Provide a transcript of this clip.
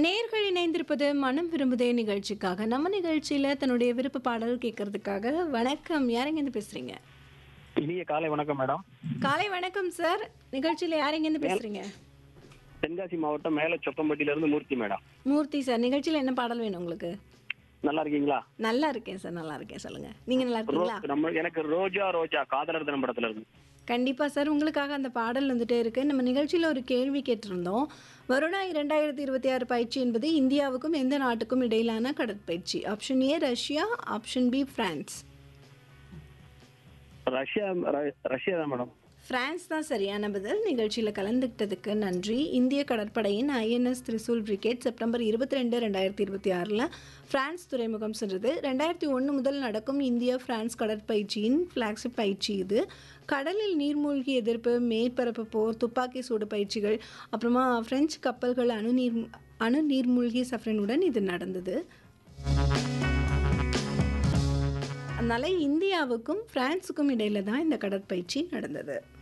நேர்கள் இணைந்திருப்பது மனம் விரும்புதே நிகழ்ச்சிக்காக நம்ம நிகழ்ச்சியில தன்னுடைய விருப்ப பாடல் கேட்கறதுக்காக வணக்கம் யாருங்க இருந்து பேசுறீங்க இனிய காலை வணக்கம் மேடம் காலை வணக்கம் சார் நிகழ்ச்சியில யாருங்க இருந்து பேசுறீங்க தென்காசி மாவட்டம் மேல சொக்கம்பட்டியில இருந்து மூர்த்தி மேடம் மூர்த்தி சார் நிகழ்ச்சியில என்ன பாடல் வேணும் உங்களுக்கு நல்லா இருக்கீங்களா நல்லா இருக்கேன் சார் நல்லா இருக்கேன் சொல்லுங்க நீங்க நல்லா இருக்கீங்களா ரோ- நம்ம எனக்கு ரோஜா ரோஜா காதலர் தினம் படத்துல இருந்து கண்டிப்பா சார் உங்களுக்காக அந்த பாடல் வந்துட்டே இருக்கு நம்ம நிகழ்ச்சியில ஒரு கேள்வி கேட்டிருந்தோம் வருணா இரண்டாயிரத்தி இருபத்தி ஆறு பயிற்சி என்பது இந்தியாவுக்கும் எந்த நாட்டுக்கும் இடையிலான கடற்பயிற்சி option A Russia option B France Russia ர- ரஷ்யா தான் மேடம் பிரான்ஸ் தான் சரியான பதில் நிகழ்ச்சியில் கலந்துக்கிட்டதுக்கு நன்றி இந்திய கடற்படையின் ஐஎன்எஸ் திரிசூல் பிரிகேட் செப்டம்பர் இருபத்தி ரெண்டு ரெண்டாயிரத்தி இருபத்தி ஆறில் பிரான்ஸ் துறைமுகம் சென்றது ரெண்டாயிரத்தி ஒன்று முதல் நடக்கும் இந்திய பிரான்ஸ் கடற்பயிற்சியின் ஃப்ளாக்ஷிப் பயிற்சி இது கடலில் நீர்மூழ்கி எதிர்ப்பு மேற்பரப்பு போர் துப்பாக்கி சூடு பயிற்சிகள் அப்புறமா பிரெஞ்சு கப்பல்கள் அணு நீர் அணு நீர்மூழ்கி சஃப்ரனுடன் இது நடந்தது அதனால இந்தியாவுக்கும் பிரான்ஸுக்கும் இடையில தான் இந்த கடற்பயிற்சி நடந்தது